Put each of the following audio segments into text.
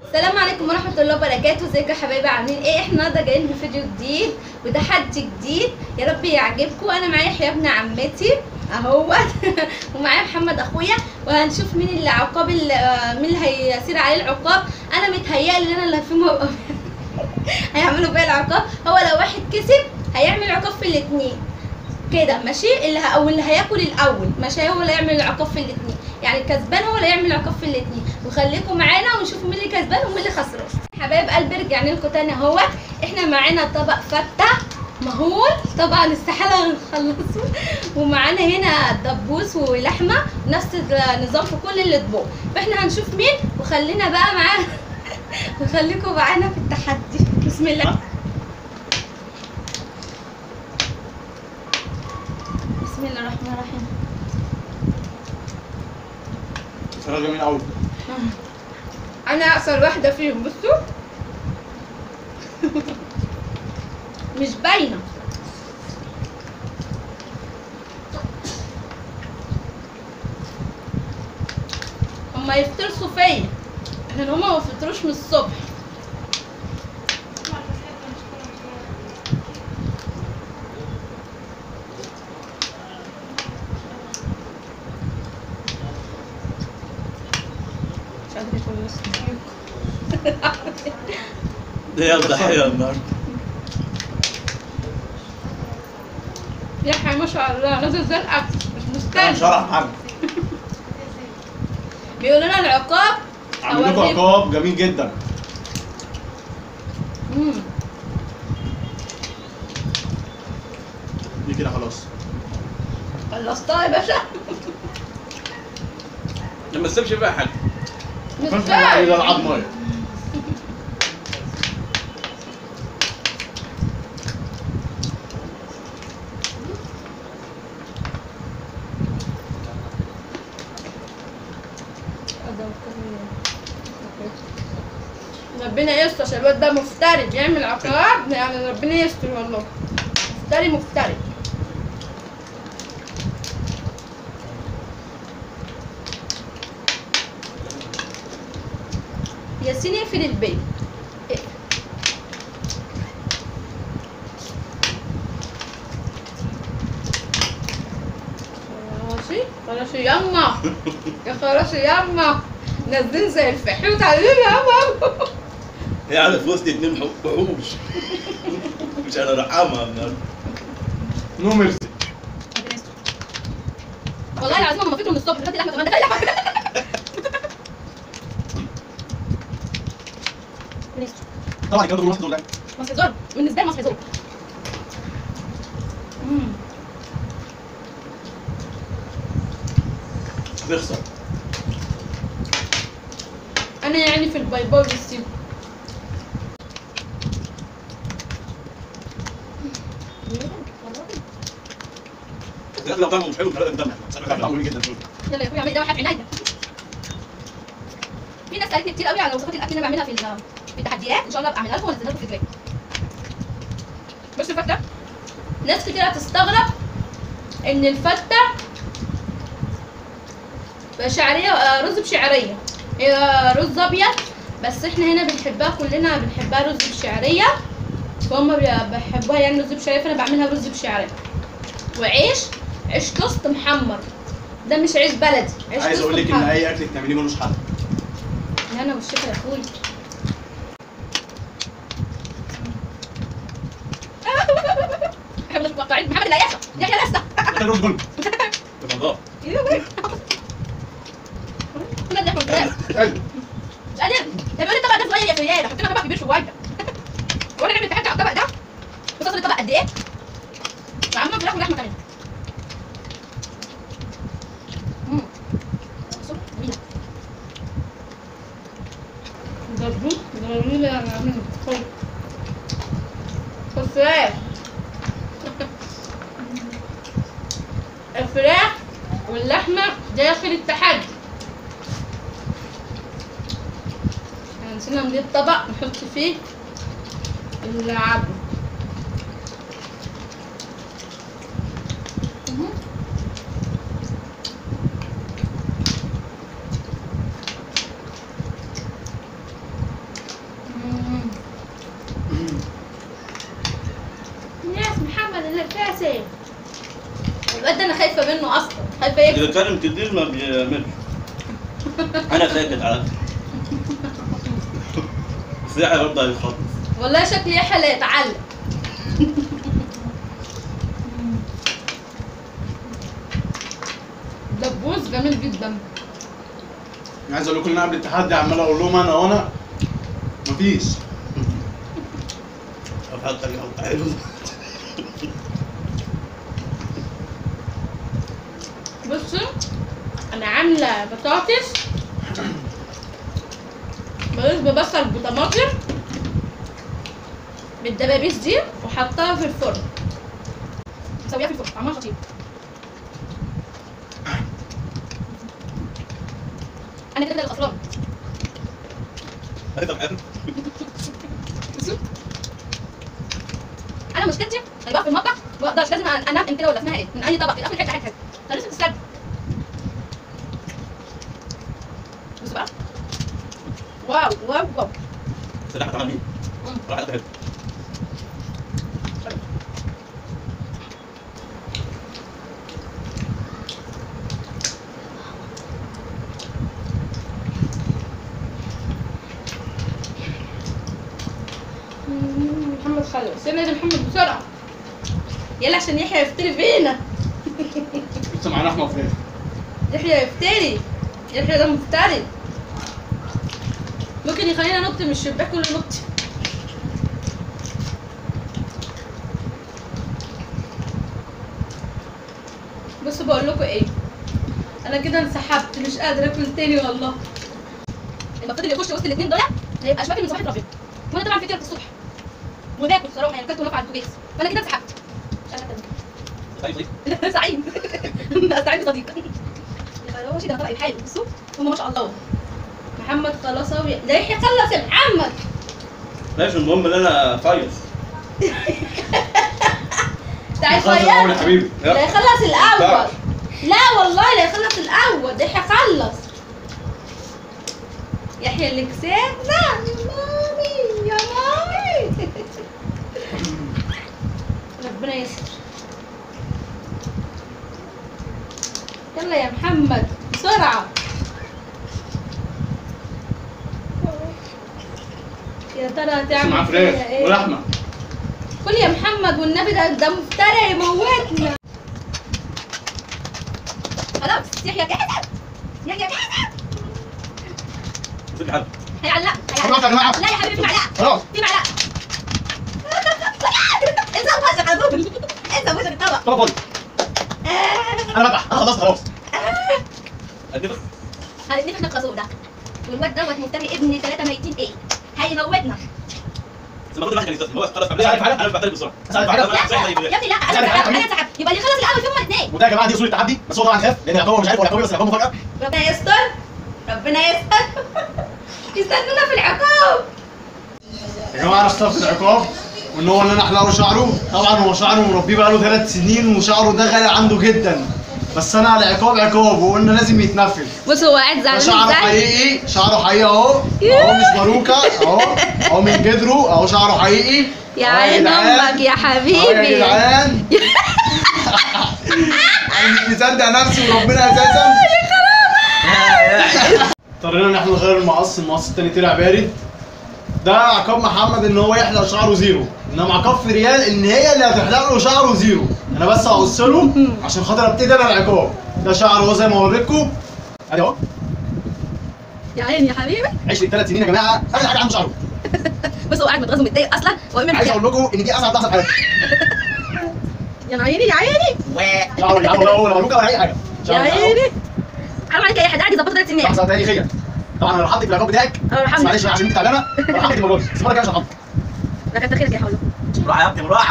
السلام عليكم ورحمة الله وبركاته ازيكم يا حبايبي عاملين ايه احنا النهارده جايين بفيديو جديد وتحدي جديد يا رب يعجبكم انا معايا يحيى ابن عمتي اهوت ومعايا محمد اخويا وهنشوف مين اللي عقاب ال- آه، مين اللي هيصير عليه العقاب انا متهيألي ان انا اللي هفهمه وأبقى- هيعملوا بيا العقاب هو لو واحد كسب هيعمل عقاب في الاتنين كده ماشي اللي ه... او اللي هياكل الاول ماشي هو اللي يعمل العقاب في الاثنين يعني الكسبان هو اللي يعمل العقاب في الاثنين وخليكم معانا ونشوفوا مين اللي كسبان ومين اللي خسران حبايب قلبي رجعنا لكم تاني اهوت احنا معانا طبق فته مهول طبعا استحاله نخلصه ومعانا هنا دبوس ولحمه نفس النظام في كل الاطباق فاحنا هنشوف مين وخلينا بقى معانا وخليكم معانا في التحدي بسم الله بسم الله الرحمن الرحيم سؤال جميل قوي انا اقصر واحده فيهم بصوا مش باينه هما يفترسوا فيا لان هما ما فطروش من الصبح مش قادره اكل نص ده يا ضحية النهارده يحيى ما شاء الله نازل زي الاكل مش كان مستاهل شرح محمد بيقولوا لنا العقاب عامل لكم أوريكم. عقاب جميل جدا مم. دي كده خلاص خلصتها يا باشا لما تسيبش فيها حاجه مش كنت ايه ده فاهم. العظمه ربنا يستر عشان الواد ده مفتري بيعمل عقاب يعني ربنا يستر والله مفتري مفتري ياسين اقفل البيت اقفل. خراشي خراشي يما يا خراشي يما نازلين زي الفحوت علينا يما هي قاعده في وسط اتنين حو- وحوش مش انا رحمها النهارده نو ميرسي والله العظيم هم فكروا من الصبح دلوقتي الاحمد كمان ده الاحمد طبعا كده دول دول مصر زور بالنسبه لي مصر زور مم. هتخسر انا يعني في الباي باي والسيب الاكل لو طعمه مش حلو فرق الدم طعمه جميل جدا يلا يا اخويا اعملي ده واحد عينيا في ناس سالتني كتير قوي على وصفات الاكل اللي انا بعملها في ال- في التحديات ان شاء الله ابقى اعملها لكم وانزلها لكم في الفيديو بصوا الفته ناس كتير هتستغرب ان الفته شعريه آه، رز بشعريه هي رز ابيض بس احنا هنا بنحبها كلنا بنحبها رز بشعريه فهم بي- بيحبوها يعني رز بشعريه فانا بعملها رز بشعريه وعيش عيش توست محمر ده مش عيش بلدي عيش عايز توست اقول لك ان محمر. اي اكل بتعمليه ملوش حل يا انا والشيخ يا اخوي احنا مش مقطعين محمد اللي هيحصل يحيى لسه ده رز بن بفضاء كنا بناكل فراخ حلو مش قادر ده بيقول لي الطبق ده صغير يا سياد حط لنا طبق كبير شويه وانا نعمل حاجه على الطبق ده بص الطبق قد ايه وعامله فراخ ولحمه كمان مم. صوت جميلة. جربوه جربوه يا عم خد الفراخ الفراخ واللحمه داخل التحدي احنا نسينا نجيب طبق نحط فيه اللعب عسل الواد ده انا خايفه منه اصلا خايفه يكسب اذا كلم كتير ما بيعملش انا ساكت على بس يحيى برضه هيتخطف والله شكلي يحيى لا يتعلم دبوس جميل جدا انا عايز اقول لكم ان انا قبل التحدي عمال اقول لهم انا وانا مفيش طب حتى يحط حلو بصوا انا عامله بطاطس بطاطس ببصل بطماطم بالدبابيس دي وحطها في الفرن مسويها في الفرن طعمها خطير انا كده كده الخسران طب حلو انا مشكلتي انا بقى في المطبخ ما بقدرش لازم انام كده ولا اسمها ايه من اي طبق في الاخر حته حته انا لسه بتستنى بصوا بقى واو واو واو سلاح عمل مين؟ مم. راح حلو مم، محمد خلو سيبنا يا محمد بسرعه يلا عشان يحيى يفتري فينا لسه معانا احمد فراخ يحيى يفتري يحيى ده مفتري ممكن يخلينا نط من الشباك كله نط بصوا بقول لكم ايه انا كده انسحبت مش قادره اكل تاني والله المفروض اللي يخش وسط الاثنين دول هيبقى شويه من صباح ربنا وانا طبعا فطرت الصبح وباكل صراحه يعني اكلت ولف على البوتاجاز فانا كده انسحبت مش قادره أكمل. طيب طيب سعيد سعيد بصديق خلاص ده طلع الحال بصوا هم ما شاء الله محمد خلصاوي ده يحيى خلص يا محمد ماشي المهم ان انا فايز تعال خلص الأول يا خير حبيبي لا يخلص الاول تعال. لا والله لا يخلص الاول ده يحيى خلص يحيى اللي كسب لا يا مامي يا مامي ربنا يستر يلا يا محمد بسرعة يا ترى لسه هتعمل معاه فيها فراخ ايه؟ ولحمه كل يا محمد والنبي ده ده مفتري يموتنا خلاص يحيى جاهز يحيى جاهز في حل هيعلق خلاص يا جماعه لا يا حبيبي في معلقه خلاص في معلقه انسى وشك على طول انسى وشك الطبق طب فاضي انا بفتح انا خلصت خلاص اديك هنتنفخ احنا الخازوق ده والواد دوت مفتري ابن ثلاثه ميتين ايه هيموتنا بس المفروض الواحد كان يستسلم هو خلاص قبل انا مش بعترف بسرعه أسألك حاجة؟ لا يا ابني لا انا انسحب انا انسحب يبقى اللي خلص الاول فيهم الاثنين وده يا جماعه دي اصول التحدي بس هو طبعا خاف لان يعتبر مش عارف هو يعتبر بس يعتبر مفاجاه ربنا يستر ربنا يستر يستنونا في العقاب يا جماعه انا اخترت العقاب وان هو ان انا احلقه شعره طبعا هو شعره مربيه بقاله ثلاث سنين وشعره ده غالي عنده جدا بس انا العقاب عقاب وقلنا لازم يتنفذ بص هو قاعد ده زعلان شعره ازاي حقيقي شعره حقيقي اهو اهو مش باروكه اهو اهو من جدره اهو شعره حقيقي يا أهو عين جدعان. امك يا اهو يا حبيبي جدعان انا مش مصدق نفسي وربنا اساسا اضطرينا ان احنا نغير المقص المقص التاني طلع بارد ده عقاب محمد ان هو يحلق شعره زيرو انما عقاب في ريال ان هي اللي هتحلق له شعره زيرو انا بس هقص له عشان خاطر ابتدي انا العقاب ده شعره اهو زي ما اوريكم ادي اهو يا عين يا حبيبي عشت ثلاث سنين يا جماعه انا حاجه عنده شعره بص هو قاعد متغاظ ومتضايق اصلا وهو عايز اقول لكم ان دي اسعد لحظه في حياتي يا عيني يا عيني شعره يا عم ولا ولا باروكه ولا اي حاجه يا شعره أهو. عيني حرام عليك يا حد قاعد يظبط ثلاث سنين لحظه تاريخيه طبعا انا رحبتك بالعقاب بتاعك اه بس الحمد معلش لله عشان انت تعبانه رحبتك المره دي بس المره الجايه مش هرحمك ده كتر خيرك يا حول مراعي يا ابني مراعي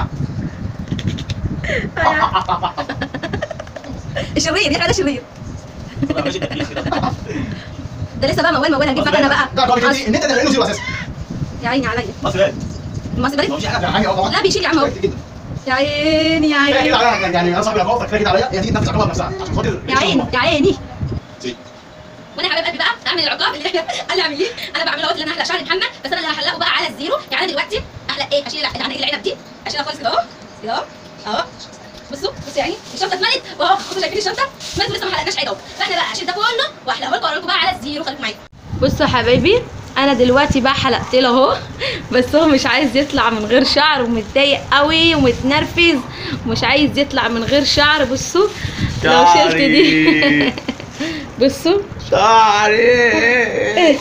الشرير يا ده شرير ماشي تكليف كده ده لسه بقى موال موال هنجيب مكنه بقى ده عقاب ان انت تحلقه زيرو اساسا يا عيني عليا مصر ايه؟ المصري ما ده فيش حاجه يعني حاجه اه طبعا لا بيشيل يا عم اهو كتير جدا يا عيني يا كفايه عيني كده عليا يعني انا صاحبي العقاب فكفايه كده عليا هي دي تنفذ عقابها بنفسها عشان خاطر يا عيني يا عيني سي. وانا حبيب قلبي بقى اعمل العقاب اللي قال لي اعمليه انا بعمله وقت اللي انا هحلق شعر محمد بس انا اللي هحلقه بقى على الزيرو يعني انا دلوقتي احلق ايه اشيل العناقيد العنب دي اشيلها خالص كده اهو كده اهو اهو بص يعني الشنطه اتملت واهو انتوا شايفين الشنطه اتملت ولسه ما حلقناش حاجه اهو فاحنا بقى هشيل ده كله واحلقه لكم واقول لكم بقى على الزيرو خليكم معايا بصوا يا حبايبي انا دلوقتي بقى حلقت له اهو بس هو مش عايز يطلع من غير شعر ومتضايق قوي ومتنرفز ومش عايز يطلع من غير شعر بصوا لو شلت دي شعري. بصوا شعري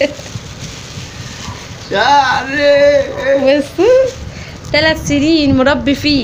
شعري بصوا ثلاث سنين مربي فيه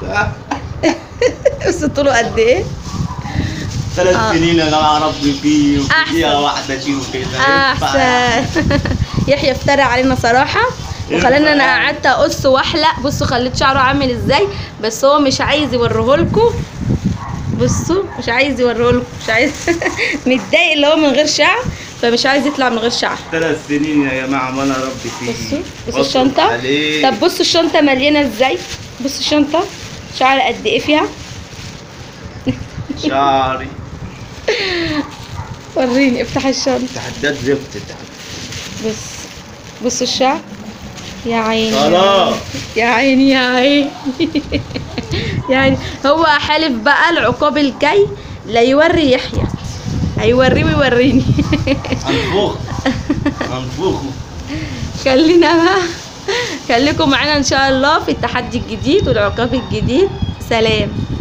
بصوا طوله قد ايه ثلاث آه. سنين انا مع ربي فيه أحسن. وفيها واحده شيء وكده احسن يحيى افترى علينا صراحه وخلاني انا قعدت اقص واحلق بصوا خليت شعره عامل ازاي بس هو مش عايز يوريهولكوا بصوا مش عايز يوريهولكوا مش عايز متضايق اللي هو من غير شعر فمش عايز يطلع من غير شعر ثلاث سنين يا جماعه ما انا ربي فيه بصوا بصوا بصوا الشنطه عليه. طب بصوا الشنطه مليانه ازاي بصوا الشنطه شعر قد ايه فيها شعري وريني افتح الشنطه تحدد زفت تحت بص بصوا الشعر يا عيني خلاص. يا عيني يا عيني يعني هو حالف بقى العقاب الجاي لا يوري يحيى هيوريه ويوريني انفخ انفخه خلينا بقى خليكم معانا ان شاء الله في التحدي الجديد والعقاب الجديد سلام